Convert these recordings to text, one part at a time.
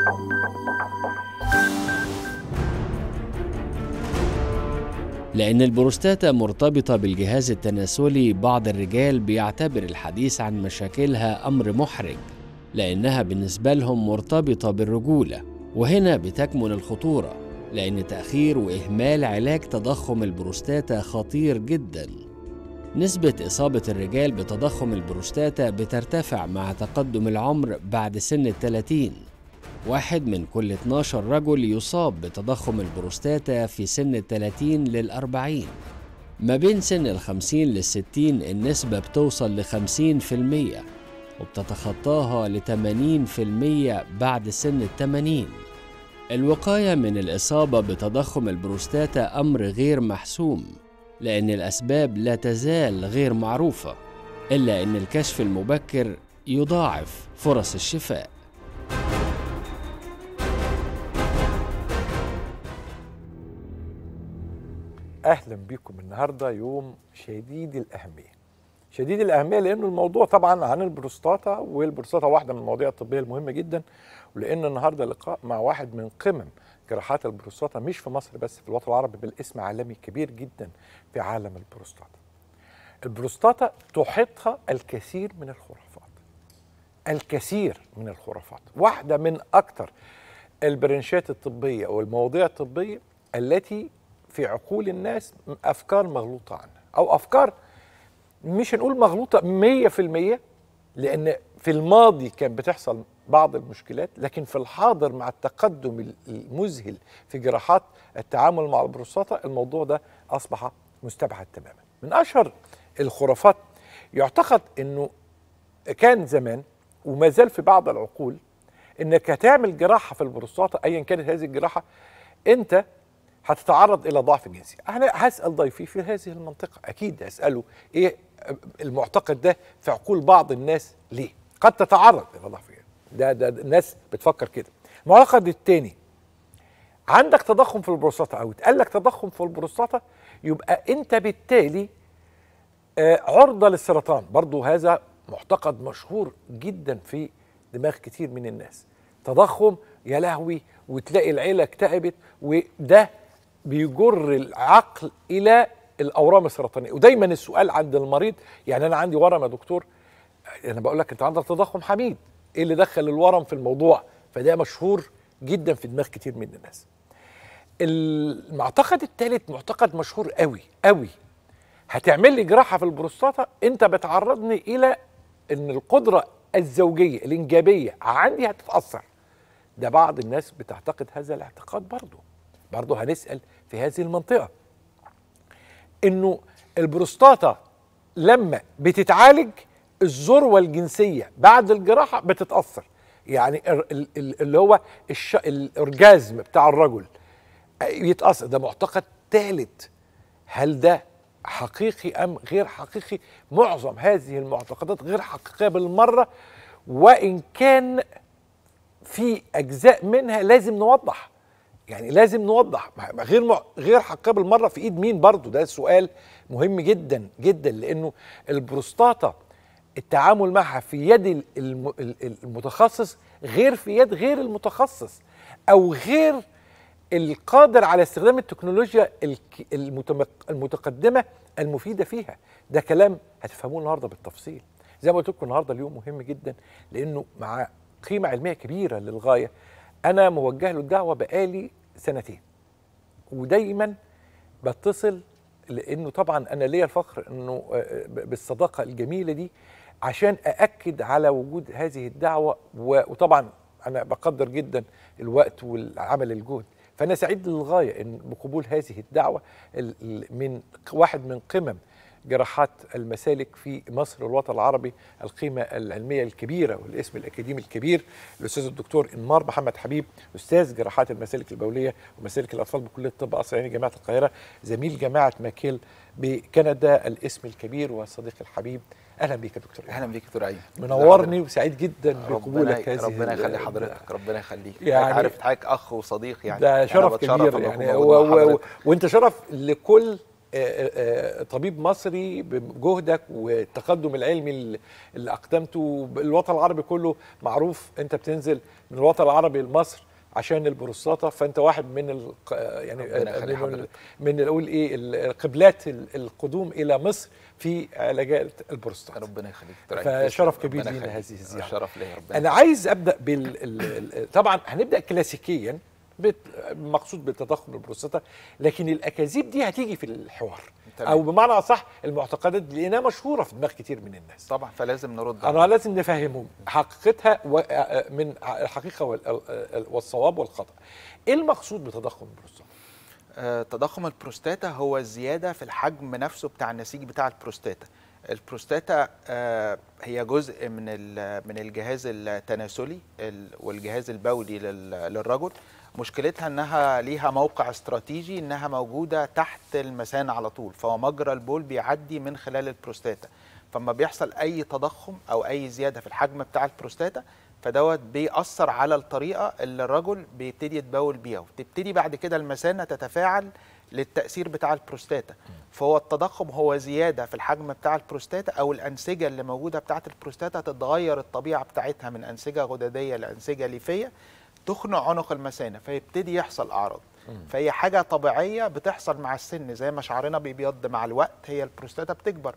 لأن البروستاتا مرتبطة بالجهاز التناسلي بعض الرجال بيعتبر الحديث عن مشاكلها أمر محرج لأنها بالنسبة لهم مرتبطة بالرجولة وهنا بتكمن الخطورة لأن تأخير وإهمال علاج تضخم البروستاتا خطير جدا نسبة إصابة الرجال بتضخم البروستاتا بترتفع مع تقدم العمر بعد سن الثلاثين واحد من كل 12 رجل يصاب بتضخم البروستاتا في سن الثلاثين للأربعين ما بين سن الخمسين للستين النسبة بتوصل لخمسين في المية وبتتخطاها لتمانين في المية بعد سن التمانين الوقاية من الإصابة بتضخم البروستاتا أمر غير محسوم لأن الأسباب لا تزال غير معروفة إلا أن الكشف المبكر يضاعف فرص الشفاء اهلا بكم النهارده يوم شديد الاهميه شديد الاهميه لانه الموضوع طبعا عن البروستاتا والبروستاتا واحده من المواضيع الطبيه المهمه جدا ولان النهارده لقاء مع واحد من قمم جراحات البروستاتا مش في مصر بس في الوطن العربي بل اسم عالمي كبير جدا في عالم البروستاتا البروستاتا تحيطها الكثير من الخرافات الكثير من الخرافات واحده من اكثر البرنشات الطبيه والمواضيع الطبيه التي في عقول الناس افكار مغلوطه عنها او افكار مش هنقول مغلوطه 100% لان في الماضي كان بتحصل بعض المشكلات لكن في الحاضر مع التقدم المذهل في جراحات التعامل مع البروستاتا الموضوع ده اصبح مستبعد تماما من اشهر الخرافات يعتقد انه كان زمان وما زال في بعض العقول انك هتعمل جراحه في البروستاتا ايا كانت هذه الجراحه انت هتتعرض الى ضعف جنسي انا هسال ضيفي في هذه المنطقه اكيد هساله ايه المعتقد ده في عقول بعض الناس ليه قد تتعرض الى ضعف جنسي ده ده الناس بتفكر كده المعتقد الثاني عندك تضخم في البروستاتا او اتقال لك تضخم في البروستاتا يبقى انت بالتالي عرضه للسرطان برضو هذا معتقد مشهور جدا في دماغ كتير من الناس تضخم يا لهوي وتلاقي العيله اكتئبت وده بيجر العقل الى الاورام السرطانيه ودايما السؤال عند المريض يعني انا عندي ورم يا دكتور انا بقول لك انت عندك تضخم حميد ايه اللي دخل الورم في الموضوع فده مشهور جدا في دماغ كتير من الناس المعتقد الثالث معتقد مشهور قوي قوي هتعمل لي جراحه في البروستاتا انت بتعرضني الى ان القدره الزوجيه الانجابيه عندي هتتاثر ده بعض الناس بتعتقد هذا الاعتقاد برضه برضه هنسال في هذه المنطقه انه البروستاتا لما بتتعالج الذروه الجنسيه بعد الجراحه بتتاثر يعني اللي هو الش... الاورجازم بتاع الرجل يتاثر ده معتقد ثالث هل ده حقيقي ام غير حقيقي معظم هذه المعتقدات غير حقيقيه بالمره وان كان في اجزاء منها لازم نوضح يعني لازم نوضح غير مع... غير حقيقيه بالمره في ايد مين برضو ده سؤال مهم جدا جدا لانه البروستاتا التعامل معها في يد المتخصص غير في يد غير المتخصص او غير القادر على استخدام التكنولوجيا المتقدمه المفيده فيها ده كلام هتفهموه النهارده بالتفصيل زي ما قلت لكم النهارده اليوم مهم جدا لانه مع قيمه علميه كبيره للغايه انا موجه له الدعوه بقالي سنتين ودايما بتصل لانه طبعا انا ليا الفخر انه بالصداقه الجميله دي عشان ااكد على وجود هذه الدعوه وطبعا انا بقدر جدا الوقت والعمل الجهد فانا سعيد للغايه ان بقبول هذه الدعوه من واحد من قمم جراحات المسالك في مصر والوطن العربي القيمة العلمية الكبيرة والاسم الأكاديمي الكبير الأستاذ الدكتور إنمار محمد حبيب أستاذ جراحات المسالك البولية ومسالك الأطفال بكلية الطب قصر عيني جامعة القاهرة زميل جامعة ماكيل بكندا الاسم الكبير والصديق الحبيب اهلا بيك يا دكتور اهلا بيك يا دكتور عيد منورني وسعيد جدا بقبولك هذه ربنا يخلي حضرتك ربنا يخليك يعني عارف حضرتك اخ وصديق يعني ده شرف كبير يعني و... و... وانت شرف لكل آه، آه، طبيب مصري بجهدك والتقدم العلمي اللي- اللي اقدمته الوطن العربي كله معروف انت بتنزل من الوطن العربي لمصر عشان البروستاتا فانت واحد من الق... يعني ربنا يخلي من, حضرتك. من نقول ايه ال- قبلات ال- القدوم الى مصر في علاجات البروستاتا ربنا يخليك دكتور فشرف عيد. تسلم. كبير ربنا لينا يخليك. هذه الزيارة. شرف ليا ربنا انا عايز ابدا بال ال- ال- طبعا هنبدا كلاسيكيا بت- مقصود بالتضخم البروستاتا لكن الاكاذيب دي هتيجي في الحوار تمام. او بمعنى اصح المعتقدات دي لانها مشهوره في دماغ كتير من الناس طبعا فلازم نرد انا عليها. لازم نفهمهم حقيقتها و- من الحقيقه وال- والصواب والخطا ايه المقصود بتضخم البروستاتا آه، تضخم البروستاتا هو الزياده في الحجم نفسه بتاع النسيج بتاع البروستاتا البروستاتا آه، هي جزء من ال- من الجهاز التناسلي ال- والجهاز البولي لل- للرجل مشكلتها انها ليها موقع استراتيجي انها موجوده تحت المثانه على طول فهو مجرى البول بيعدي من خلال البروستاتا فما بيحصل اي تضخم او اي زياده في الحجم بتاع البروستاتا فدوت بيأثر على الطريقة اللي الرجل بيبتدي يتبول بيها وتبتدي بعد كده المثانة تتفاعل للتأثير بتاع البروستاتا فهو التضخم هو زيادة في الحجم بتاع البروستاتا أو الأنسجة اللي موجودة بتاعة البروستاتا تتغير الطبيعة بتاعتها من أنسجة غددية لأنسجة ليفية تخنق عنق المثانة فيبتدي يحصل أعراض فهي حاجة طبيعية بتحصل مع السن زي ما شعرنا بيبيض مع الوقت هي البروستاتا بتكبر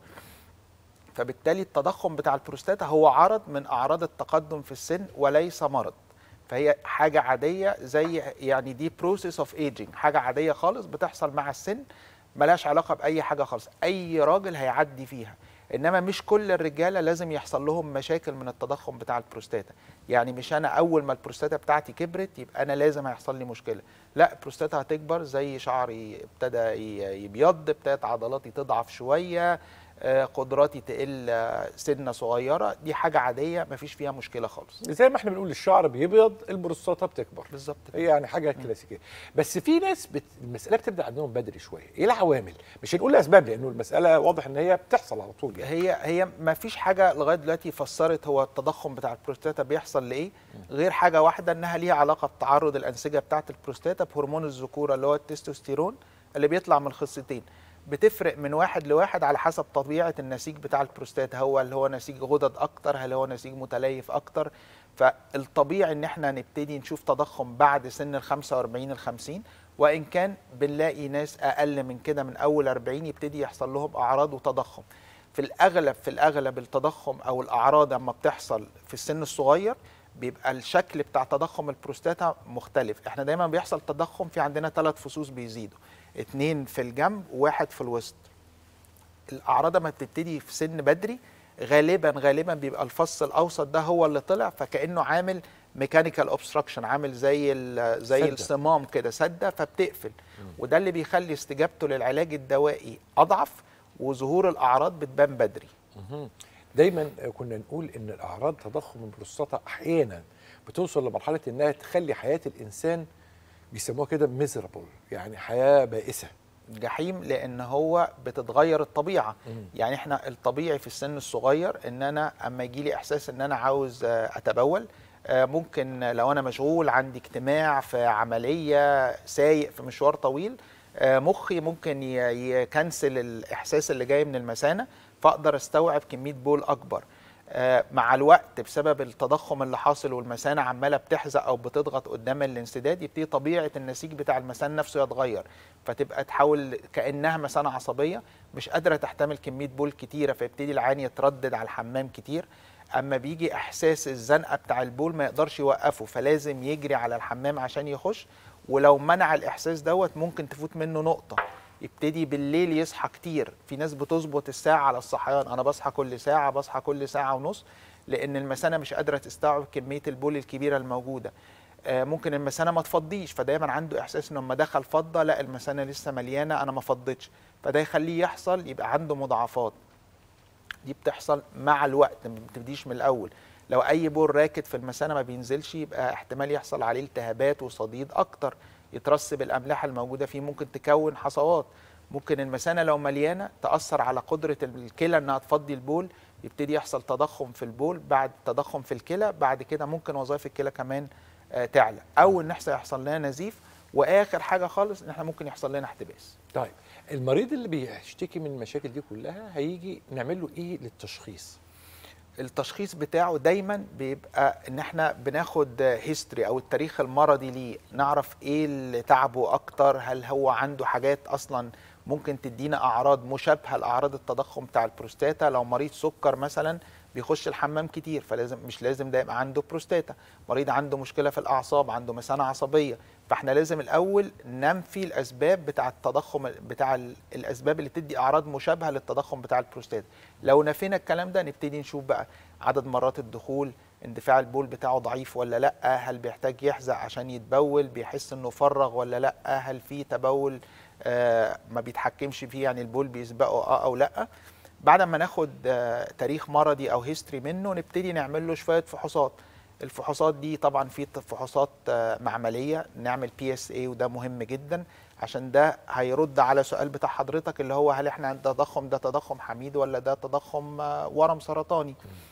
فبالتالي التضخم بتاع البروستاتا هو عرض من اعراض التقدم في السن وليس مرض فهي حاجه عاديه زي يعني دي بروسيس اوف ايجينج حاجه عاديه خالص بتحصل مع السن ملهاش علاقه باي حاجه خالص اي راجل هيعدي فيها انما مش كل الرجاله لازم يحصل لهم مشاكل من التضخم بتاع البروستاتا يعني مش انا اول ما البروستاتا بتاعتي كبرت يبقى انا لازم هيحصل لي مشكله لا البروستاتا هتكبر زي شعري ابتدى ي- يبيض ابتدت عضلاتي تضعف شويه آه، قدراتي تقل آه، سنه صغيره دي حاجه عاديه مفيش فيها مشكله خالص زي ما احنا بنقول الشعر بيبيض البروستاتا بتكبر بالظبط هي يعني حاجه كلاسيكيه بس في ناس بت... المساله بتبدا عندهم بدري شويه ايه العوامل مش هنقول اسباب لانه المساله واضح ان هي بتحصل على طول يعني هي هي ما فيش حاجه لغايه دلوقتي فسرت هو التضخم بتاع البروستاتا بيحصل لايه غير حاجه واحده انها ليها علاقه بتعرض الانسجه بتاعه البروستاتا بهرمون الذكوره اللي هو التستوستيرون اللي بيطلع من الخصيتين بتفرق من واحد لواحد على حسب طبيعه النسيج بتاع البروستاتا هو اللي هو نسيج غدد اكتر هل هو نسيج متليف اكتر فالطبيعي ان احنا نبتدي نشوف تضخم بعد سن ال 45 ال 50 وان كان بنلاقي ناس اقل من كده من اول 40 يبتدي يحصل لهم اعراض وتضخم في الاغلب في الاغلب التضخم او الاعراض لما بتحصل في السن الصغير بيبقى الشكل بتاع تضخم البروستاتا مختلف احنا دايما بيحصل تضخم في عندنا ثلاث فصوص بيزيدوا اتنين في الجنب وواحد في الوسط الاعراض لما بتبتدي في سن بدري غالبا غالبا بيبقى الفص الاوسط ده هو اللي طلع فكانه عامل ميكانيكال اوبستراكشن عامل زي ال- زي سدة. الصمام كده سده فبتقفل وده اللي بيخلي استجابته للعلاج الدوائي اضعف وظهور الاعراض بتبان بدري دايما كنا نقول ان الاعراض تضخم البروستاتا احيانا بتوصل لمرحله انها تخلي حياه الانسان بيسموها كده ميزرابل يعني حياه بائسه جحيم لان هو بتتغير الطبيعه يعني احنا الطبيعي في السن الصغير ان انا اما يجي لي احساس ان انا عاوز آه، اتبول آه، ممكن لو انا مشغول عندي اجتماع في عمليه سايق في مشوار طويل آه، مخي ممكن ي- يكنسل الاحساس اللي جاي من المثانه فاقدر استوعب كميه بول اكبر آه، مع الوقت بسبب التضخم اللي حاصل والمثانه عماله بتحزق او بتضغط قدام الانسداد يبتدي طبيعه النسيج بتاع المثانه نفسه يتغير فتبقى تحول كانها مثانه عصبيه مش قادره تحتمل كميه بول كتيره فيبتدي العين يتردد على الحمام كتير اما بيجي احساس الزنقه بتاع البول ما يقدرش يوقفه فلازم يجري على الحمام عشان يخش ولو منع الاحساس دوت ممكن تفوت منه نقطه يبتدي بالليل يصحى كتير في ناس بتظبط الساعه على الصحيان انا بصحى كل ساعه بصحى كل ساعه ونص لان المثانه مش قادره تستوعب كميه البول الكبيره الموجوده آه، ممكن المثانه ما تفضيش فدايما عنده احساس انه لما دخل فضه لا المثانه لسه مليانه انا ما فضيتش فده يخليه يحصل يبقى عنده مضاعفات دي بتحصل مع الوقت ما بتبتديش من الاول لو اي بول راكد في المثانه ما بينزلش يبقى احتمال يحصل عليه التهابات وصديد اكتر يترسب الاملاح الموجوده فيه ممكن تكون حصوات ممكن المثانه لو مليانه تاثر على قدره الكلى انها تفضي البول يبتدي يحصل تضخم في البول بعد تضخم في الكلى بعد كده ممكن وظائف الكلى كمان آه، تعلى او ان يحصل يحصل لنا نزيف واخر حاجه خالص ان احنا ممكن يحصل لنا احتباس طيب المريض اللي بيشتكي من المشاكل دي كلها هيجي نعمل له ايه للتشخيص التشخيص بتاعه دايما بيبقى ان احنا بناخد هيستوري او التاريخ المرضي ليه نعرف ايه اللي تعبه اكتر هل هو عنده حاجات اصلا ممكن تدينا اعراض مشابهه لاعراض التضخم بتاع البروستاتا لو مريض سكر مثلا بيخش الحمام كتير فلازم مش لازم ده يبقى عنده بروستاتا مريض عنده مشكله في الاعصاب عنده مثانه عصبيه فاحنا لازم الاول ننفي الاسباب بتاع التضخم بتاع ال- الاسباب اللي تدي اعراض مشابهه للتضخم بتاع البروستاتا لو نفينا الكلام ده نبتدي نشوف بقى عدد مرات الدخول اندفاع البول بتاعه ضعيف ولا لا هل بيحتاج يحزق عشان يتبول بيحس انه فرغ ولا لا هل في تبول آه ما بيتحكمش فيه يعني البول بيسبقه اه او لا بعد ما ناخد آه تاريخ مرضي او هيستوري منه نبتدي نعمل له شويه فحوصات الفحوصات دي طبعا في فحوصات آه، معمليه نعمل بي اس اي وده مهم جدا عشان ده هيرد على سؤال بتاع حضرتك اللي هو هل احنا عندنا تضخم ده تضخم حميد ولا ده تضخم آه، ورم سرطاني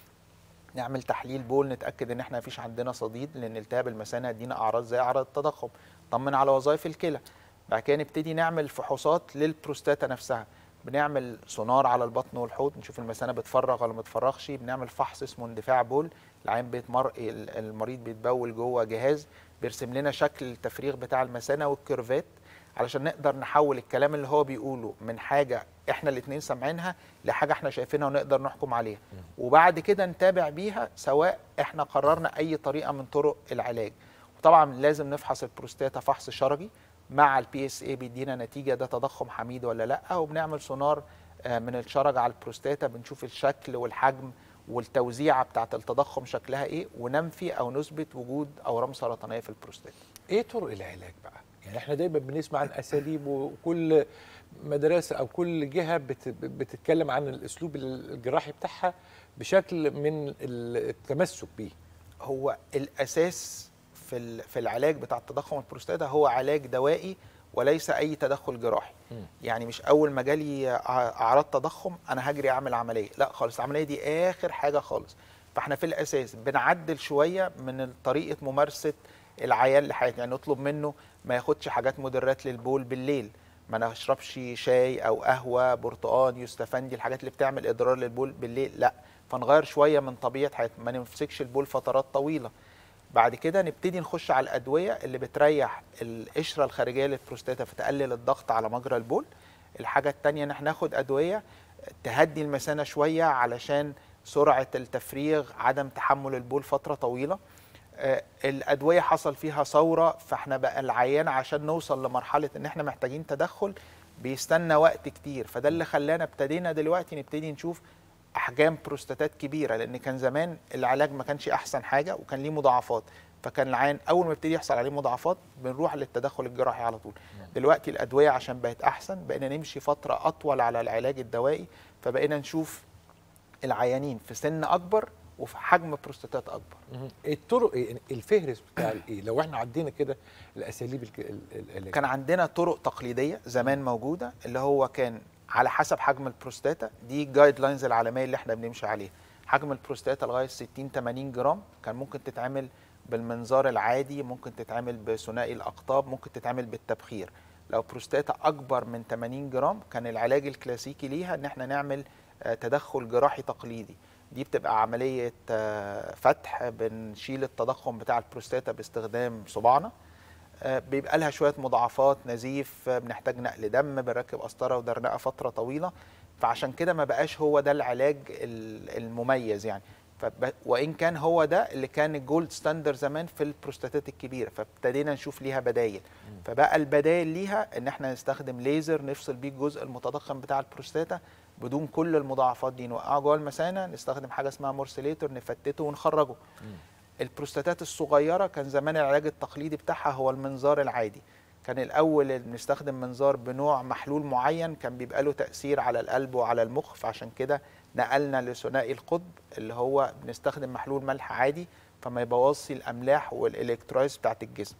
نعمل تحليل بول نتاكد ان احنا مفيش عندنا صديد لان التهاب المثانه يدينا اعراض زي اعراض التضخم طمن على وظائف الكلى بعد كده نبتدي نعمل فحوصات للبروستاتا نفسها بنعمل سونار على البطن والحوض نشوف المثانه بتفرغ ولا ما بتفرغش بنعمل فحص اسمه اندفاع بول العين بيتمر ال- المريض بيتبول جوه جهاز بيرسم لنا شكل التفريغ بتاع المثانه والكيرفات علشان نقدر نحول الكلام اللي هو بيقوله من حاجه احنا الاثنين سامعينها لحاجه احنا شايفينها ونقدر نحكم عليها وبعد كده نتابع بيها سواء احنا قررنا اي طريقه من طرق العلاج وطبعا لازم نفحص البروستاتا فحص شرجي مع البي اس اي بيدينا نتيجه ده تضخم حميد ولا لا وبنعمل سونار آه، من الشرج على البروستاتا بنشوف الشكل والحجم والتوزيعه بتاعه التضخم شكلها ايه وننفي او نثبت وجود اورام سرطانيه في البروستاتا ايه طرق العلاج بقى يعني احنا دايما بنسمع عن اساليب وكل مدرسه او كل جهه بت- بتتكلم عن الاسلوب الجراحي بتاعها بشكل من التمسك بيه هو الاساس في ال- في العلاج بتاع التضخم البروستاتا هو علاج دوائي وليس اي تدخل جراحي مم. يعني مش اول ما جالي ع- اعراض تضخم انا هجري اعمل عمليه لا خالص العمليه دي اخر حاجه خالص فاحنا في الاساس بنعدل شويه من طريقه ممارسه العيان لحياته يعني نطلب منه ما ياخدش حاجات مدرات للبول بالليل ما نشربش شاي او قهوه برتقان يوستفندي الحاجات اللي بتعمل اضرار للبول بالليل لا فنغير شويه من طبيعه حياتنا ما نمسكش البول فترات طويله بعد كده نبتدي نخش على الادويه اللي بتريح القشره الخارجيه للبروستاتا فتقلل الضغط على مجرى البول الحاجه الثانيه ان احنا ناخد ادويه تهدي المثانه شويه علشان سرعه التفريغ عدم تحمل البول فتره طويله آه، الادويه حصل فيها ثوره فاحنا بقى العيان عشان نوصل لمرحله ان احنا محتاجين تدخل بيستنى وقت كتير فده اللي خلانا ابتدينا دلوقتي نبتدي نشوف احجام بروستاتات كبيره لان كان زمان العلاج ما كانش احسن حاجه وكان ليه مضاعفات فكان العيان اول ما يبتدي يحصل عليه مضاعفات بنروح للتدخل الجراحي على طول دلوقتي الادويه عشان بقت احسن بقينا نمشي فتره اطول على العلاج الدوائي فبقينا نشوف العيانين في سن اكبر وفي حجم بروستاتات اكبر الطرق إيه؟ الفهرس بتاع الايه لو احنا عدينا كده الاساليب الك- ال- ال- العلاج كان عندنا طرق تقليديه زمان موجوده اللي هو كان على حسب حجم البروستاتا دي الجايد لاينز العالميه اللي احنا بنمشي عليها حجم البروستاتا لغايه 60 80 جرام كان ممكن تتعمل بالمنظار العادي ممكن تتعمل بثنائي الاقطاب ممكن تتعمل بالتبخير لو بروستاتا اكبر من 80 جرام كان العلاج الكلاسيكي ليها ان احنا نعمل آه، تدخل جراحي تقليدي دي بتبقى عمليه آه، فتح بنشيل التضخم بتاع البروستاتا باستخدام صباعنا آه، بيبقى لها شويه مضاعفات نزيف آه، بنحتاج نقل دم بنركب قسطره ودرنقه فتره طويله فعشان كده ما بقاش هو ده العلاج ال- المميز يعني فب... وان كان هو ده اللي كان الجولد ستاندر زمان في البروستاتات الكبيره فابتدينا نشوف ليها بدايل فبقى البدايل ليها ان احنا نستخدم ليزر نفصل بيه الجزء المتضخم بتاع البروستاتا بدون كل المضاعفات دي نوقعه جوه المثانه نستخدم حاجه اسمها مورسيليتور نفتته ونخرجه البروستاتات الصغيره كان زمان العلاج التقليدي بتاعها هو المنظار العادي كان الاول بنستخدم منظار بنوع محلول معين كان بيبقى له تاثير على القلب وعلى المخ فعشان كده نقلنا لثنائي القطب اللي هو بنستخدم محلول ملح عادي فما يبوظش الاملاح والالكترولايز بتاعت الجسم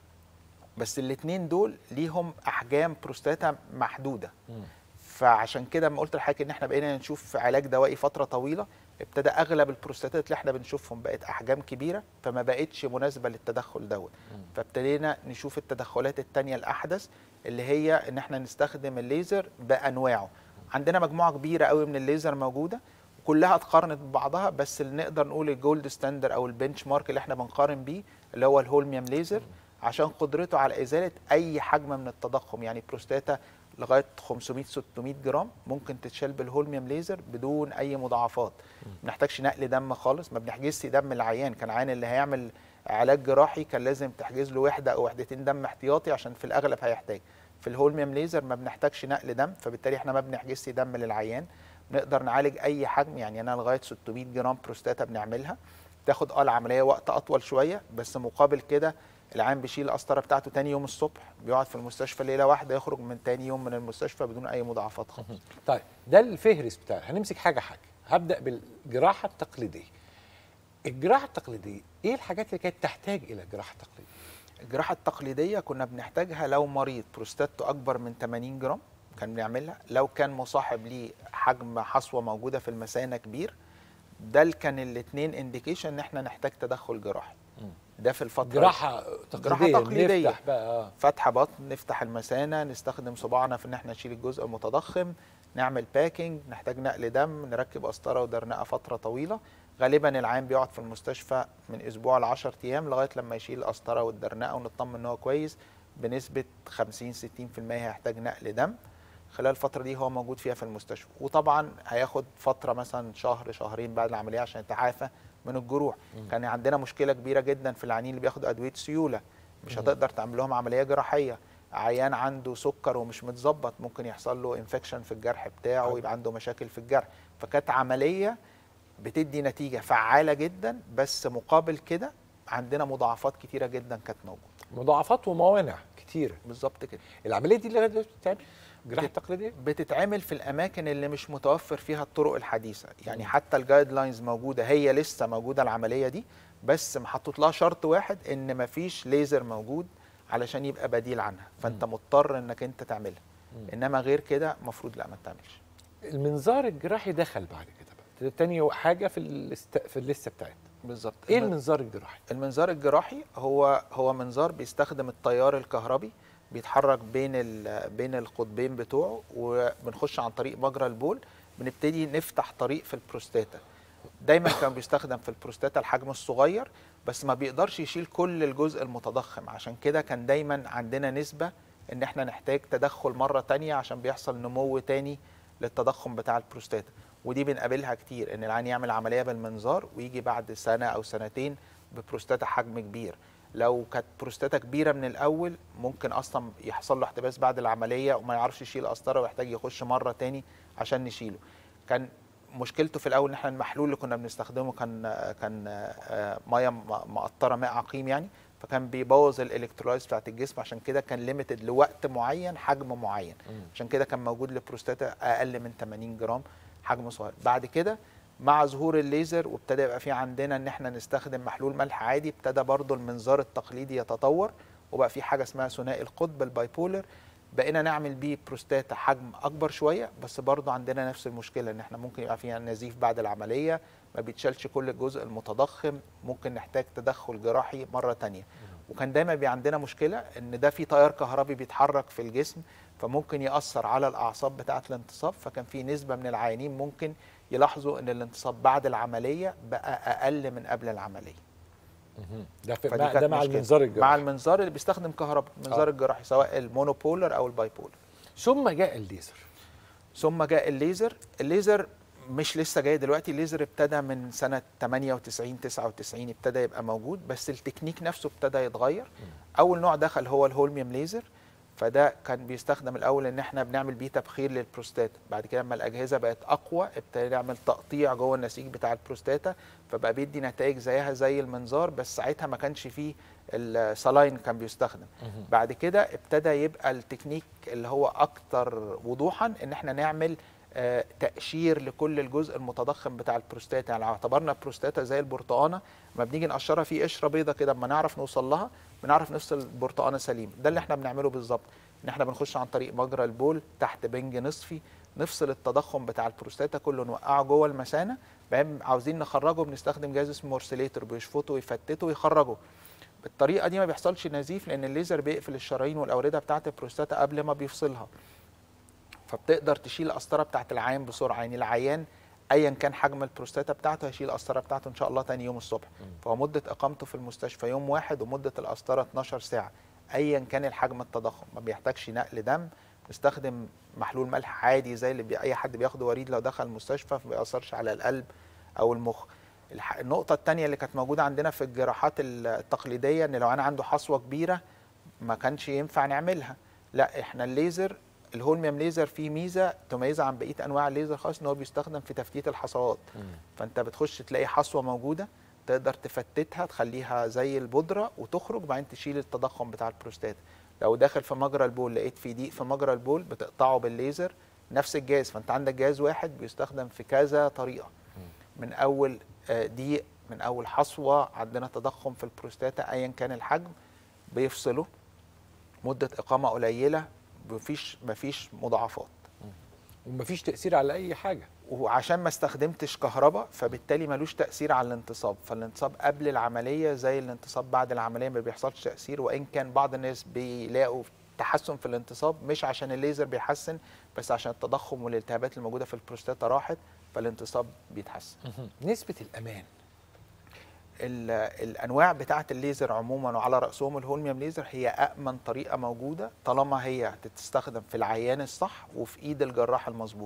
بس الاثنين دول ليهم احجام بروستاتا محدوده مم. فعشان كده ما قلت لحضرتك ان احنا بقينا نشوف علاج دوائي فتره طويله ابتدى اغلب البروستاتات اللي احنا بنشوفهم بقت احجام كبيره فما بقتش مناسبه للتدخل دوت فابتدينا نشوف التدخلات التانية الاحدث اللي هي ان احنا نستخدم الليزر بانواعه عندنا مجموعه كبيره قوي من الليزر موجوده كلها اتقارنت ببعضها بس اللي نقدر نقول الجولد ستاندر او البنش مارك اللي احنا بنقارن بيه اللي هو الهولميوم ليزر عشان قدرته على ازاله اي حجم من التضخم يعني بروستاتا لغايه 500 600 جرام ممكن تتشال بالهولميوم ليزر بدون اي مضاعفات ما بنحتاجش نقل دم خالص ما بنحجزش دم العيان كان العيان اللي هيعمل علاج جراحي كان لازم تحجز له وحده او وحدتين دم احتياطي عشان في الاغلب هيحتاج في الهولميوم ليزر ما بنحتاجش نقل دم فبالتالي احنا ما بنحجزش دم للعيان نقدر نعالج اي حجم يعني انا لغايه 600 جرام بروستاتا بنعملها تاخد اه العمليه وقت اطول شويه بس مقابل كده العيان بيشيل القسطره بتاعته تاني يوم الصبح بيقعد في المستشفى ليله واحده يخرج من تاني يوم من المستشفى بدون اي مضاعفات خالص طيب ده الفهرس بتاعي هنمسك حاجه حاجه هبدا بالجراحه التقليديه الجراحه التقليديه ايه الحاجات اللي كانت تحتاج الى جراحه تقليديه الجراحه التقليديه كنا بنحتاجها لو مريض بروستاتته اكبر من 80 جرام كان بنعملها لو كان مصاحب ليه حجم حصوه موجوده في المثانه كبير ده اللي كان الاثنين انديكيشن ان احنا نحتاج تدخل جراحي ده في الفتره جراحه تقليديه تقليدية. نفتح بقى اه فتح بطن نفتح المثانه نستخدم صباعنا في ان احنا نشيل الجزء المتضخم نعمل باكينج نحتاج نقل دم نركب قسطره ودرنقه فتره طويله غالبا العيان بيقعد في المستشفى من اسبوع ل 10 ايام لغايه لما يشيل القسطره والدرنقه ونطمن ان هو كويس بنسبه 50 60% هيحتاج نقل دم خلال الفتره دي هو موجود فيها في المستشفى وطبعا هياخد فتره مثلا شهر شهرين بعد العمليه عشان يتعافى من الجروح كان عندنا مشكله كبيره جدا في العيانين اللي بياخدوا ادويه سيوله مش هتقدر تعمل لهم عمليه جراحيه عيان عنده سكر ومش متظبط ممكن يحصل له انفكشن في الجرح بتاعه ويبقى عنده مشاكل في الجرح فكانت عمليه بتدي نتيجه فعاله جدا بس مقابل كده عندنا مضاعفات كتيره جدا كانت موجوده مضاعفات وموانع كتيره بالظبط كده العمليه دي اللي لغايه دلوقتي بتتعمل جراحه بت- تقليديه بتتعمل في الاماكن اللي مش متوفر فيها الطرق الحديثه يعني حتى الجايد لاينز موجوده هي لسه موجوده العمليه دي بس محطوط لها شرط واحد ان مفيش ليزر موجود علشان يبقى بديل عنها فانت مضطر انك انت تعملها انما غير كده المفروض لا ما تعملش المنظار الجراحي دخل بعد كده بقى ده تاني حاجه في الاست... في الليسته بتاعتنا بالظبط ايه الم- المنظار الجراحي المنظار الجراحي هو هو منظار بيستخدم التيار الكهربي بيتحرك بين ال- بين القطبين بتوعه وبنخش عن طريق مجرى البول بنبتدي نفتح طريق في البروستاتا دايما كان بيستخدم في البروستاتا الحجم الصغير بس ما بيقدرش يشيل كل الجزء المتضخم عشان كده كان دايما عندنا نسبة ان احنا نحتاج تدخل مرة تانية عشان بيحصل نمو تاني للتضخم بتاع البروستاتا ودي بنقابلها كتير ان العيان يعمل عملية بالمنظار ويجي بعد سنة او سنتين ببروستاتا حجم كبير لو كانت بروستاتا كبيرة من الاول ممكن اصلا يحصل له احتباس بعد العملية وما يعرفش يشيل قسطرة ويحتاج يخش مرة تاني عشان نشيله كان مشكلته في الاول ان احنا المحلول اللي كنا بنستخدمه كان كان آه، ميه م- مقطره ماء عقيم يعني فكان بيبوظ الالكترولايز بتاعت الجسم عشان كده كان ليميتد لوقت معين حجم معين عشان كده كان موجود للبروستاتا اقل من 80 جرام حجم صغير بعد كده مع ظهور الليزر وابتدى يبقى في عندنا ان احنا نستخدم محلول ملح عادي ابتدى برضو المنظار التقليدي يتطور وبقى في حاجه اسمها ثنائي القطب البايبولر بقينا نعمل بيه بروستاتا حجم اكبر شويه بس برضو عندنا نفس المشكله ان احنا ممكن يبقى فيها نزيف بعد العمليه ما بيتشالش كل الجزء المتضخم ممكن نحتاج تدخل جراحي مره تانية وكان دايما بيبقى عندنا مشكله ان ده في تيار كهربي بيتحرك في الجسم فممكن ياثر على الاعصاب بتاعه الانتصاب فكان في نسبه من العيانين ممكن يلاحظوا ان الانتصاب بعد العمليه بقى اقل من قبل العمليه ده في فدي مع كانت ده مع مشكلة. المنظار الجراحي مع المنظار اللي بيستخدم كهرباء المنظار آه. الجراحي سواء المونوبولر او البايبولر ثم جاء الليزر ثم جاء الليزر الليزر مش لسه جاي دلوقتي الليزر ابتدى من سنة 98 99 ابتدى يبقى موجود بس التكنيك نفسه ابتدى يتغير أول نوع دخل هو الهولميوم ليزر فده كان بيستخدم الأول إن احنا بنعمل بيه تبخير للبروستاتا بعد كده لما الأجهزة بقت أقوى ابتدى نعمل تقطيع جوه النسيج بتاع البروستاتا فبقى بيدي نتائج زيها زي المنظار بس ساعتها ما كانش فيه السلاين كان بيستخدم بعد كده ابتدى يبقى التكنيك اللي هو اكتر وضوحا ان احنا نعمل آه، تقشير لكل الجزء المتضخم بتاع البروستاتا يعني لو اعتبرنا البروستاتا زي البرتقانه لما بنيجي نقشرها في قشره بيضه كده اما نعرف نوصل لها بنعرف نفصل البرتقانه سليم ده اللي احنا بنعمله بالظبط ان احنا بنخش عن طريق مجرى البول تحت بنج نصفي نفصل التضخم بتاع البروستاتا كله نوقعه جوه المثانه بعدين عاوزين نخرجه بنستخدم جهاز اسمه مورسيليتر بيشفطه ويفتته ويخرجه بالطريقه دي ما بيحصلش نزيف لان الليزر بيقفل الشرايين والاورده بتاعه البروستاتا قبل ما بيفصلها فبتقدر تشيل القسطره بتاعه العيان بسرعه يعني العيان ايا كان حجم البروستاتا بتاعته هيشيل القسطره بتاعته ان شاء الله تاني يوم الصبح فهو مده اقامته في المستشفى يوم واحد ومده القسطره 12 ساعه ايا كان الحجم التضخم ما بيحتاجش نقل دم نستخدم محلول ملح عادي زي اللي بي... اي حد بياخده وريد لو دخل المستشفى فما بيأثرش على القلب او المخ الح... النقطة التانية اللي كانت موجودة عندنا في الجراحات التقليدية ان لو انا عنده حصوة كبيرة ما كانش ينفع نعملها لا احنا الليزر الهولميوم ليزر فيه ميزة تميزه عن بقية انواع الليزر خالص ان هو بيستخدم في تفتيت الحصوات فانت بتخش تلاقي حصوة موجودة تقدر تفتتها تخليها زي البودرة وتخرج بعدين تشيل التضخم بتاع البروستاتا لو داخل في مجرى البول لقيت في ضيق في مجرى البول بتقطعه بالليزر نفس الجهاز فانت عندك جهاز واحد بيستخدم في كذا طريقه من اول آه، ضيق من اول حصوه عندنا تضخم في البروستاتا ايا كان الحجم بيفصله مده اقامه قليله مفيش مفيش مضاعفات ومفيش تاثير على اي حاجه وعشان ما استخدمتش كهرباء فبالتالي ملوش تاثير على الانتصاب فالانتصاب قبل العمليه زي الانتصاب بعد العمليه ما بيحصلش تاثير وان كان بعض الناس بيلاقوا تحسن في الانتصاب مش عشان الليزر بيحسن بس عشان التضخم والالتهابات الموجوده في البروستاتا راحت فالانتصاب بيتحسن نسبه الامان ال- الانواع بتاعه الليزر عموما وعلى راسهم الهولميوم ليزر هي امن طريقه موجوده طالما هي تستخدم في العيان الصح وفي ايد الجراح المظبوط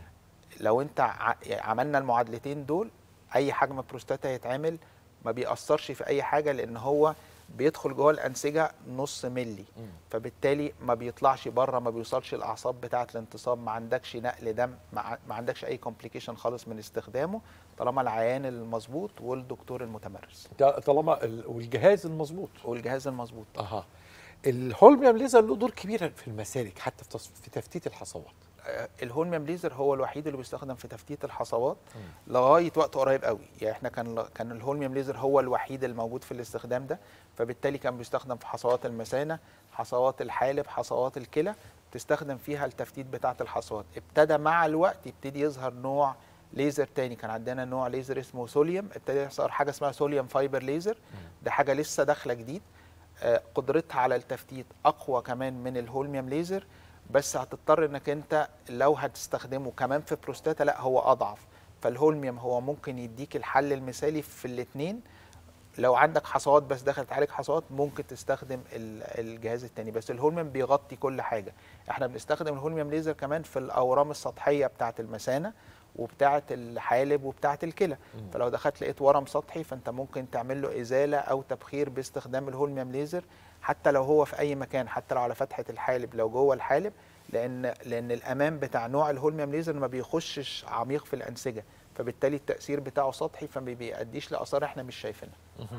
لو انت ع- يعني عملنا المعادلتين دول اي حجم بروستاتا هيتعمل ما بيأثرش في اي حاجه لان هو بيدخل جوه الانسجه نص ملي فبالتالي ما بيطلعش بره ما بيوصلش الاعصاب بتاعه الانتصاب ما عندكش نقل دم ما ع- ما عندكش اي كومبليكيشن خالص من استخدامه طالما العيان المظبوط والدكتور المتمرس ده طالما ال- والجهاز المظبوط والجهاز المظبوط اها الهولميوم ليزر له دور كبير في المسالك حتى في تص- في تفتيت الحصوات آه، الهولميوم ليزر هو الوحيد اللي بيستخدم في تفتيت الحصوات لغايه وقت قريب قوي يعني احنا كان كان الهولميوم ليزر هو الوحيد الموجود في الاستخدام ده فبالتالي كان بيستخدم في حصوات المثانه حصوات الحالب حصوات الكلى تستخدم فيها التفتيت بتاعه الحصوات ابتدى مع الوقت يبتدي يظهر نوع ليزر تاني كان عندنا نوع ليزر اسمه سوليوم ابتدى يظهر حاجه اسمها سوليوم فايبر ليزر ده حاجه لسه داخله جديد آه، قدرتها على التفتيت اقوى كمان من الهولميوم ليزر بس هتضطر انك انت لو هتستخدمه كمان في بروستاتا لا هو اضعف فالهولميوم هو ممكن يديك الحل المثالي في الاثنين لو عندك حصوات بس داخل تعالج حصوات ممكن تستخدم ال- الجهاز التاني بس الهولميوم بيغطي كل حاجه احنا بنستخدم الهولميوم ليزر كمان في الاورام السطحيه بتاعه المثانه وبتاعه الحالب وبتاعه الكلى فلو دخلت لقيت ورم سطحي فانت ممكن تعمل له ازاله او تبخير باستخدام الهولميوم ليزر حتى لو هو في اي مكان حتى لو على فتحه الحالب لو جوه الحالب لان لان الامان بتاع نوع الهولميوم ليزر ما بيخشش عميق في الانسجه فبالتالي التاثير بتاعه سطحي فما بيأديش لاثار احنا مش شايفينها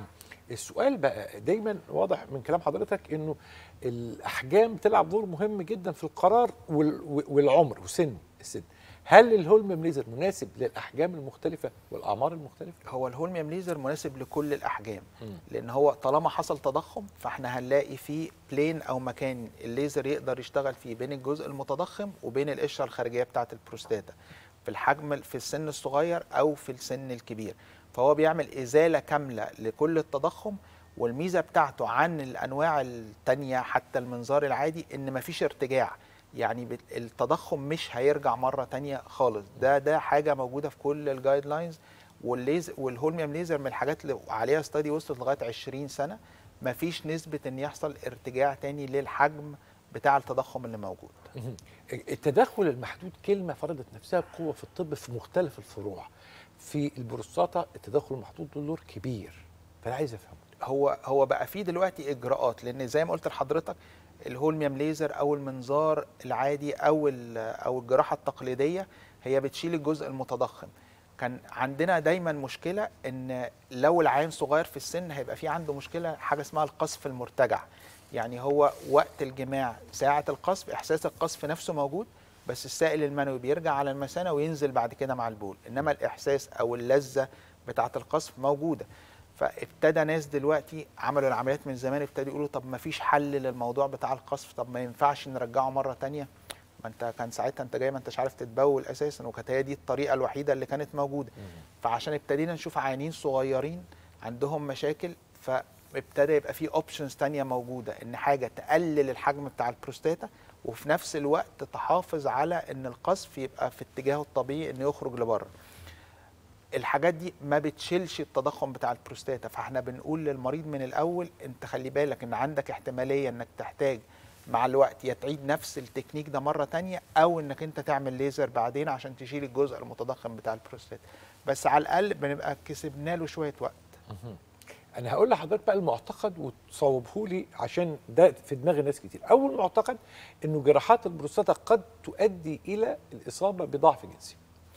السؤال بقى دايما واضح من كلام حضرتك انه الاحجام بتلعب دور مهم جدا في القرار وال- والعمر وسن السن هل الهولميوم ليزر مناسب للاحجام المختلفه والاعمار المختلفه هو الهولميوم ليزر مناسب لكل الاحجام مم. لان هو طالما حصل تضخم فاحنا هنلاقي فيه بلين او مكان الليزر يقدر يشتغل فيه بين الجزء المتضخم وبين القشره الخارجيه بتاعه البروستاتا في الحجم في السن الصغير او في السن الكبير فهو بيعمل ازاله كامله لكل التضخم والميزه بتاعته عن الانواع التانية حتى المنظار العادي ان مفيش ارتجاع يعني بت- التضخم مش هيرجع مره تانية خالص ده ده حاجه موجوده في كل الجايد لاينز والليزر والهولميوم ليزر من الحاجات اللي عليها استادي وصلت لغايه 20 سنه مفيش نسبه ان يحصل ارتجاع تاني للحجم بتاع التضخم اللي موجود مهم. التدخل المحدود كلمه فرضت نفسها بقوه في الطب في مختلف الفروع في البروستاتا التدخل المحدود له دور كبير فانا عايز افهمه هو هو بقى فيه دلوقتي اجراءات لان زي ما قلت لحضرتك الهولميوم ليزر او المنظار العادي او ال- او الجراحه التقليديه هي بتشيل الجزء المتضخم كان عندنا دايما مشكله ان لو العين صغير في السن هيبقى في عنده مشكله حاجه اسمها القصف المرتجع يعني هو وقت الجماع ساعه القصف احساس القصف نفسه موجود بس السائل المنوي بيرجع على المثانه وينزل بعد كده مع البول انما الاحساس او اللذه بتاعه القصف موجوده فابتدى ناس دلوقتي عملوا العمليات من زمان ابتدوا يقولوا طب ما فيش حل للموضوع بتاع القصف طب ما ينفعش نرجعه مره تانية ما انت كان ساعتها انت جاي ما انتش عارف تتبول اساسا وكانت هي دي الطريقه الوحيده اللي كانت موجوده فعشان ابتدينا نشوف عيانين صغيرين عندهم مشاكل فابتدى يبقى في اوبشنز تانية موجوده ان حاجه تقلل الحجم بتاع البروستاتا وفي نفس الوقت تحافظ على ان القذف يبقى في اتجاهه الطبيعي انه يخرج لبره الحاجات دي ما بتشيلش التضخم بتاع البروستاتا فاحنا بنقول للمريض من الاول انت خلي بالك ان عندك احتماليه انك تحتاج مع الوقت يا تعيد نفس التكنيك ده مره تانية او انك انت تعمل ليزر بعدين عشان تشيل الجزء المتضخم بتاع البروستاتا بس على الاقل بنبقى كسبنا له شويه وقت انا هقول لحضرتك بقى المعتقد وتصوبه لي عشان ده في دماغ ناس كتير اول معتقد انه جراحات البروستاتا قد تؤدي الى الاصابه بضعف جنسي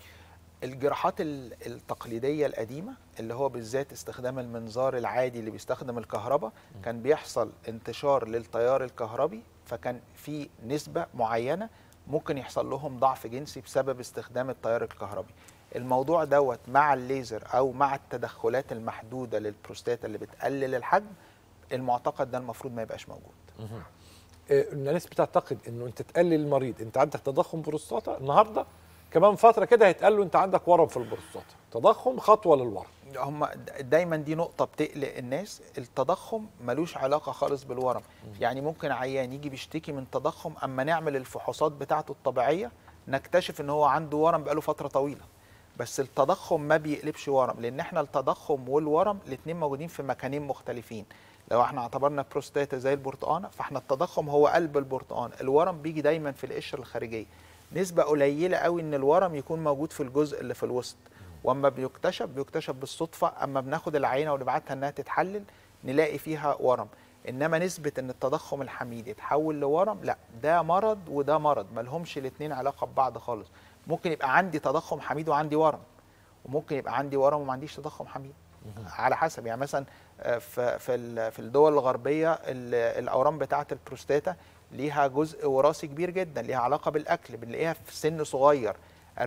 الجراحات ال- التقليديه القديمه اللي هو بالذات استخدام المنظار العادي اللي بيستخدم الكهرباء كان بيحصل انتشار للتيار الكهربي فكان في نسبه معينه ممكن يحصل لهم ضعف جنسي بسبب استخدام التيار الكهربي الموضوع دوت مع الليزر او مع التدخلات المحدوده للبروستاتا اللي بتقلل الحجم المعتقد ده المفروض ما يبقاش موجود آه، الناس بتعتقد انه انت تقلل المريض انت عندك تضخم بروستاتا النهارده كمان فتره كده هيتقال له انت عندك ورم في البروستاتا تضخم خطوه للورم هم دايما دي نقطة بتقلق الناس التضخم ملوش علاقة خالص بالورم يعني ممكن عيان يجي بيشتكي من تضخم أما نعمل الفحوصات بتاعته الطبيعية نكتشف ان هو عنده ورم بقاله فترة طويلة بس التضخم ما بيقلبش ورم لان احنا التضخم والورم الاتنين موجودين في مكانين مختلفين لو احنا اعتبرنا بروستاتا زي البرتقانه فاحنا التضخم هو قلب البرتقان الورم بيجي دايما في القشره الخارجيه نسبه قليله قوي ان الورم يكون موجود في الجزء اللي في الوسط واما بيكتشف بيكتشف بالصدفه اما بناخد العينه ونبعتها انها تتحلل نلاقي فيها ورم انما نسبه ان التضخم الحميد يتحول لورم لا ده مرض وده مرض ملهمش الاثنين علاقه ببعض خالص ممكن يبقى عندي تضخم حميد وعندي ورم وممكن يبقى عندي ورم وما عنديش تضخم حميد على حسب يعني مثلا آه، في في ال- في الدول الغربيه ال- الاورام بتاعه البروستاتا ليها جزء وراثي كبير جدا ليها علاقه بالاكل بنلاقيها في سن صغير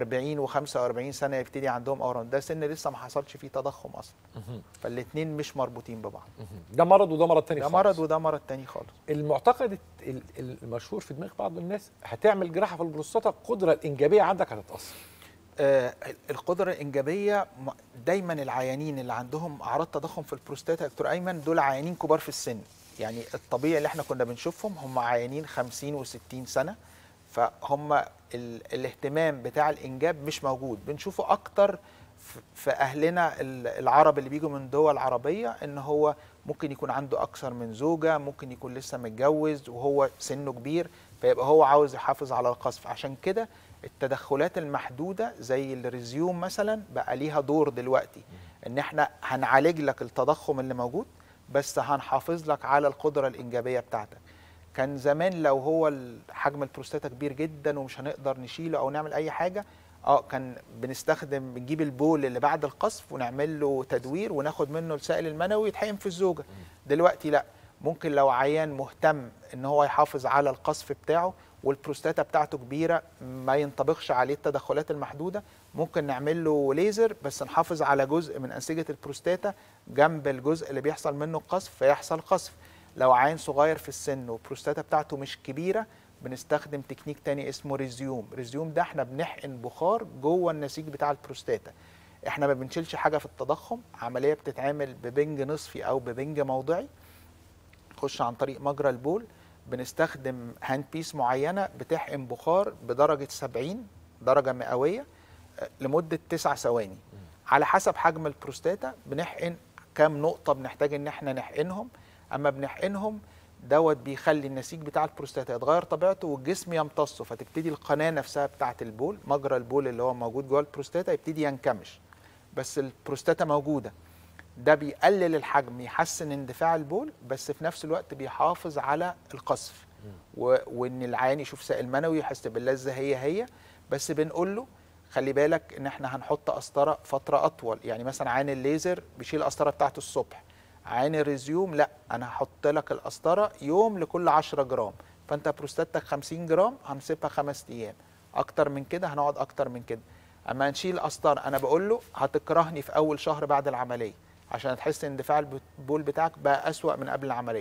40 و45 سنه يبتدي عندهم اورام ده سن لسه ما حصلش فيه تضخم اصلا فالاثنين مش مربوطين ببعض ده مرض وده مرض تاني ده خالص. مرض وده مرض تاني خالص المعتقد الت- ال- المشهور في دماغ بعض الناس هتعمل جراحه في البروستاتا القدره الانجابيه عندك هتتاثر آه، القدرة الإنجابية م- دايما العيانين اللي عندهم أعراض تضخم في البروستاتا يا دكتور أيمن دول عيانين كبار في السن يعني الطبيعي اللي احنا كنا بنشوفهم هم عيانين 50 و60 سنة فهم ال... الاهتمام بتاع الإنجاب مش موجود بنشوفه أكتر ف- في أهلنا ال- العرب اللي بيجوا من دول عربية إن هو ممكن يكون عنده أكثر من زوجة ممكن يكون لسه متجوز وهو سنه كبير فيبقى هو عاوز يحافظ على القذف عشان كده التدخلات المحدوده زي الريزيوم مثلا بقى ليها دور دلوقتي ان احنا هنعالج لك التضخم اللي موجود بس هنحافظ لك على القدره الانجابيه بتاعتك كان زمان لو هو ال- حجم البروستاتا كبير جدا ومش هنقدر نشيله او نعمل اي حاجه اه كان بنستخدم بنجيب البول اللي بعد القصف ونعمل له تدوير وناخد منه السائل المنوي يتحقن في الزوجه دلوقتي لا ممكن لو عيان مهتم ان هو يحافظ على القصف بتاعه والبروستاتا بتاعته كبيره ما ينطبقش عليه التدخلات المحدوده ممكن نعمل له ليزر بس نحافظ على جزء من انسجه البروستاتا جنب الجزء اللي بيحصل منه القصف فيحصل قصف لو عيان صغير في السن والبروستاتا بتاعته مش كبيره بنستخدم تكنيك تاني اسمه ريزيوم ريزيوم ده احنا بنحقن بخار جوه النسيج بتاع البروستاتا احنا ما بنشيلش حاجه في التضخم عمليه بتتعمل ببنج نصفي او ببنج موضعي تخش عن طريق مجرى البول بنستخدم هاند بيس معينه بتحقن بخار بدرجه 70 درجه مئويه آه، لمده 9 ثواني على حسب حجم البروستاتا بنحقن كام نقطه بنحتاج ان احنا نحقنهم اما بنحقنهم دوت بيخلي النسيج بتاع البروستاتا يتغير طبيعته والجسم يمتصه فتبتدي القناه نفسها بتاعه البول مجرى البول اللي هو موجود جوه البروستاتا يبتدي ينكمش بس البروستاتا موجوده ده بيقلل الحجم يحسن اندفاع البول بس في نفس الوقت بيحافظ على القصف و... وان العيان يشوف سائل منوي يحس باللذه هي هي بس بنقول له خلي بالك ان احنا هنحط قسطره فتره اطول يعني مثلا عين الليزر بيشيل القسطره بتاعته الصبح عين الريزيوم لا انا هحط لك القسطره يوم لكل 10 جرام فانت بروستاتك 50 جرام هنسيبها خمس ايام اكتر من كده هنقعد اكتر من كده اما نشيل قسطره انا بقول له هتكرهني في اول شهر بعد العمليه عشان تحس ان اندفاع البول بتاعك بقى اسوا من قبل العمليه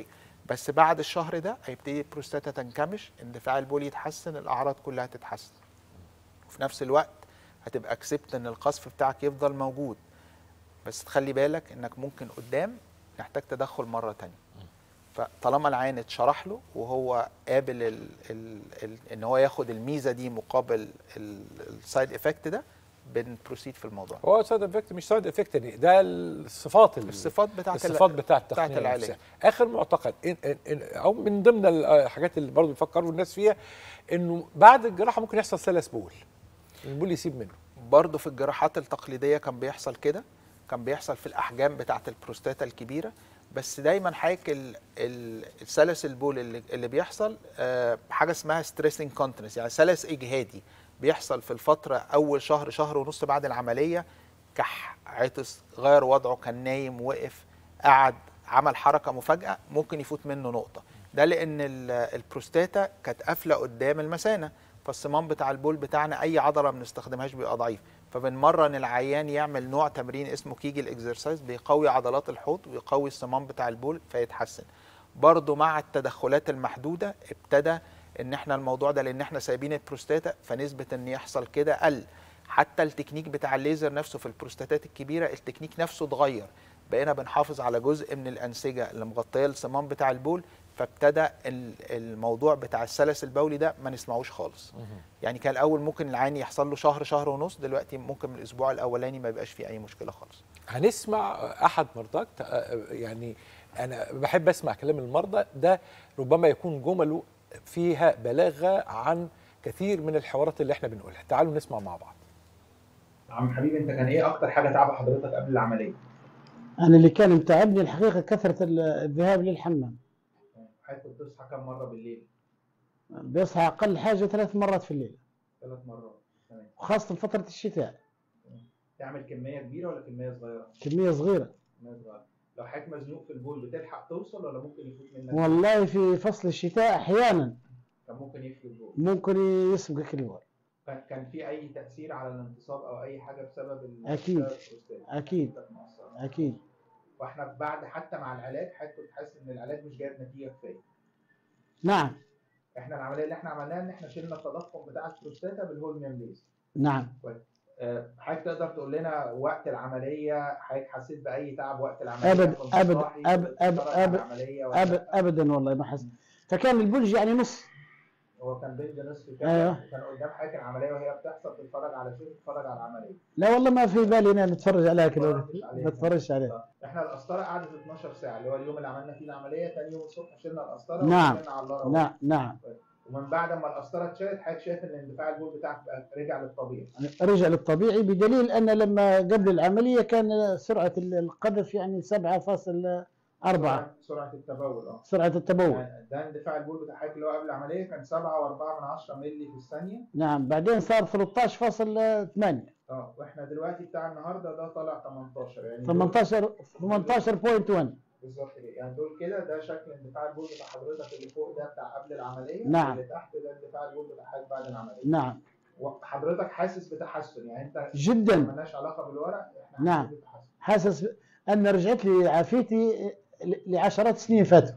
بس بعد الشهر ده هيبتدي البروستاتا تنكمش اندفاع البول يتحسن الاعراض كلها تتحسن وفي نفس الوقت هتبقى اكسبت ان القصف بتاعك يفضل موجود بس تخلي بالك انك ممكن قدام نحتاج تدخل مره تانية فطالما العين اتشرح له وهو قابل ال ال ال ان هو ياخد الميزه دي مقابل السايد افكت ده بنبروسيد في الموضوع هو سايد افكت مش سايد افكت يعني ده الصفات ال- الصفات بتاعت ال- الصفات بتاعت بتاعت التقنيه العلاج. نفسها. اخر معتقد إن إن إن او من ضمن الحاجات اللي برضه بيفكروا الناس فيها انه بعد الجراحه ممكن يحصل سلس بول البول يسيب منه برضه في الجراحات التقليديه كان بيحصل كده كان بيحصل في الاحجام بتاعه البروستاتا الكبيره بس دايما حضرتك ال- ال- السلس البول اللي, اللي بيحصل آه، حاجه اسمها ستريس انكونتنس يعني سلس اجهادي بيحصل في الفتره اول شهر شهر ونص بعد العمليه كح عطس غير وضعه كان نايم وقف قعد عمل حركه مفاجاه ممكن يفوت منه نقطه ده لان ال- البروستاتا كانت قافله قدام المثانه فالصمام بتاع البول بتاعنا اي عضله ما بنستخدمهاش بيبقى ضعيف فبنمرن العيان يعمل نوع تمرين اسمه كيجل اكسرسايز بيقوي عضلات الحوض ويقوي الصمام بتاع البول فيتحسن برضه مع التدخلات المحدوده ابتدى ان احنا الموضوع ده لان احنا سايبين البروستاتا فنسبه ان يحصل كده قل حتى التكنيك بتاع الليزر نفسه في البروستاتات الكبيره التكنيك نفسه اتغير بقينا بنحافظ على جزء من الانسجه اللي مغطيه الصمام بتاع البول فابتدى ال- الموضوع بتاع السلس البولي ده ما نسمعوش خالص يعني كان الاول ممكن العين يحصل له شهر شهر ونص دلوقتي ممكن من الاسبوع الاولاني ما يبقاش فيه اي مشكله خالص هنسمع احد مرضاك آه، يعني انا بحب اسمع كلام المرضى ده ربما يكون جمله فيها بلاغه عن كثير من الحوارات اللي احنا بنقولها تعالوا نسمع مع بعض عم حبيبي انت كان ايه اكتر حاجه تعب حضرتك قبل العمليه؟ أنا اللي كان متعبني الحقيقة كثرة ال- الذهاب للحمام حضرتك بتصحى كم مره بالليل؟ بيصحى أقل حاجة ثلاث مرات في الليل ثلاث مرات تمام وخاصة في فترة الشتاء تعمل كميه كبيره ولا كميه صغيره؟ كمية صغيرة كميه صغيره لو حضرتك مزنوق في البول بتلحق توصل ولا ممكن يفوت منك؟ والله في فصل الشتاء أحيانا كان ممكن يفوت البول ممكن يسبقك البول كان كان في اي تاثير على الانتصاب او اي حاجه بسبب ال- أكيد. بسبب البروستات؟ أكيد. كانت مؤثرة. أكيد واحنا بعد حتى مع العلاج حضرتك كنت حاسس ان العلاج مش جايب نتيجه كفايه نعم احنا العمليه اللي احنا عملناها ان احنا شلنا التضخم بتاع البروستاتا بالهولميوم ليزر نعم آه، حضرتك تقدر تقول لنا وقت العمليه حضرتك حسيت باي تعب وقت العمليه أبد- كنت أبد- صاحي؟ أبد- كنت بتتفرج على أبد- العملية ولا أب... لأ؟ أبدا والله ما حس فكان البلج يعني نص هو كان بنج نصف كده أيوه. كان قدام حضرتك العمليه وهي بتحصل تتفرج على شيء تتفرج على العمليه لا والله ما في بالي أنا نتفرج عليها كده اتفرجتش عليها. ما اتفرجش عليها احنا القسطره قعدت 12 ساعه اللي هو اليوم اللي عملنا فيه العمليه تاني يوم الصبح شلنا القسطره نعم. وشلنا على اللارا نعم نعم ومن بعد ما القسطره اتشالت حضرتك شايف ان اندفاع البول بتاعك بقى رجع للطبيعي رجع للطبيعي بدليل أن لما قبل العملية كان سرعة القذف يعني 7.4 سرعه سرعه التبول اه سرعة التبول يعني ده اندفاع البول بتاع حضرتك اللي هو قبل العمليه كان 7.4 من 10 مللي في الثانيه نعم بعدين صار 13.8 اه واحنا دلوقتي بتاع النهارده ده طالع 18 يعني 18 18.1 بالظبط كده يعني دول كده ده شكل اندفاع البول بتاع حضرتك اللي فوق ده بتاع قبل العمليه نعم. واللي تحت ده اندفاع البول بتاع حضرتك بعد العمليه نعم وحضرتك حاسس بتحسن يعني انت جدا مالناش علاقه بالورق احنا نعم. حاسين بتحسن حاسس أن رجعت لي عافيتي لعشرات سنين فاتوا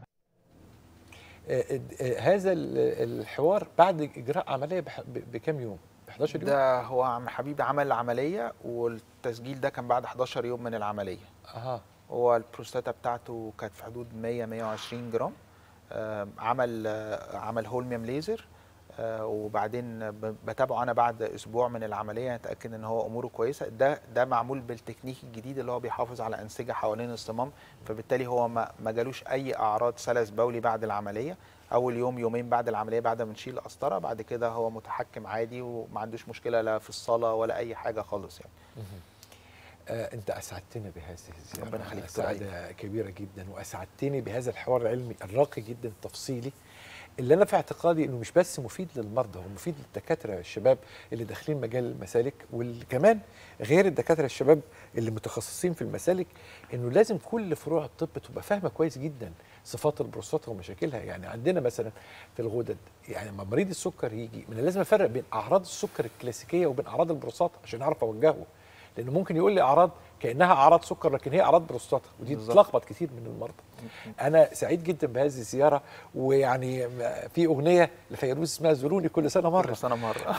آه، آه، هذا ال- الحوار بعد اجراء عمليه بح- ب- بكام يوم؟ ب 11 يوم؟ ده هو عم حبيبي عمل العمليه والتسجيل ده كان بعد 11 يوم من العمليه اها هو البروستاتا بتاعته كانت في حدود 100 120 جرام آه، عمل آه، عمل هولميوم ليزر آه، وبعدين ب- بتابعه انا بعد اسبوع من العمليه اتاكد ان هو اموره كويسه ده ده معمول بالتكنيك الجديد اللي هو بيحافظ على انسجه حوالين الصمام فبالتالي هو ما ما جالوش اي اعراض سلس بولي بعد العمليه اول يوم يومين بعد العمليه بعد ما نشيل القسطره بعد كده هو متحكم عادي وما عندوش مشكله لا في الصلاه ولا اي حاجه خالص يعني آه، انت اسعدتنا بهذه الزياره ربنا يخليك، دكتور سعاده كبيره جدا واسعدتني بهذا الحوار العلمي الراقي جدا التفصيلي اللي انا في اعتقادي انه مش بس مفيد للمرضى هو مفيد للدكاتره الشباب اللي داخلين مجال المسالك وكمان غير الدكاتره الشباب اللي متخصصين في المسالك انه لازم كل فروع الطب تبقى فاهمه كويس جدا صفات البروستاتا ومشاكلها يعني عندنا مثلا في الغدد يعني لما مريض السكر يجي من لازم افرق بين اعراض السكر الكلاسيكيه وبين اعراض البروستاتا عشان اعرف اوجهه لانه ممكن يقول لي اعراض كانها اعراض سكر لكن هي اعراض بروستاتا ودي بالظبط. بتلخبط كتير من المرضى انا سعيد جدا بهذه الزياره ويعني في اغنيه لفيروز اسمها زوروني كل سنه مره كل سنه مره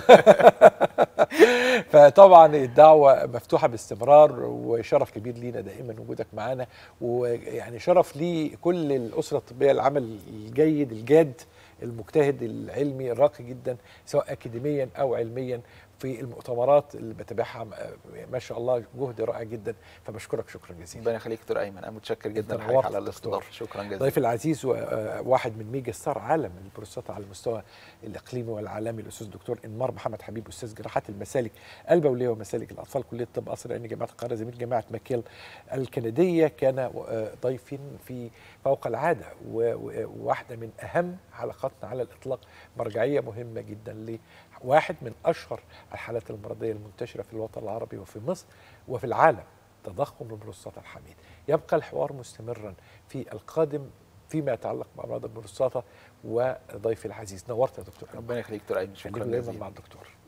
فطبعا الدعوه مفتوحه باستمرار وشرف كبير لينا دائما وجودك معانا ويعني شرف لي كل الاسره الطبيه العمل الجيد الجاد المجتهد العلمي الراقي جدا سواء اكاديميا او علميا في المؤتمرات اللي بتابعها ما شاء الله جهد رائع جدا فبشكرك شكرا جزيلا ربنا يخليك دكتور ايمن انا متشكر جدا أنت لحضرتك نورت على دكتور. الاستضافه شكرا جزيلا ضيفي العزيز وواحد من ميجا ستار عالم البروستاتا على المستوى الاقليمي والعالمي الاستاذ الدكتور انمار محمد حبيب استاذ جراحات المسالك البوليه ومسالك الاطفال كليه الطب قصر عيني جامعه القاهره زميل جامعه ماكيل الكنديه كان آه، ضيف في فوق العاده و- و- وواحده من اهم حلقاتنا على الاطلاق مرجعيه مهمه جدا لواحد من اشهر الحالات المرضيه المنتشره في الوطن العربي وفي مصر وفي العالم تضخم البروستاتا الحميد يبقى الحوار مستمرا في القادم فيما يتعلق بامراض البروستاتا وضيفي العزيز نورت يا دكتور ربنا يخليك دكتور ايمن خليكم شكرا دايما جزيلا مع الدكتور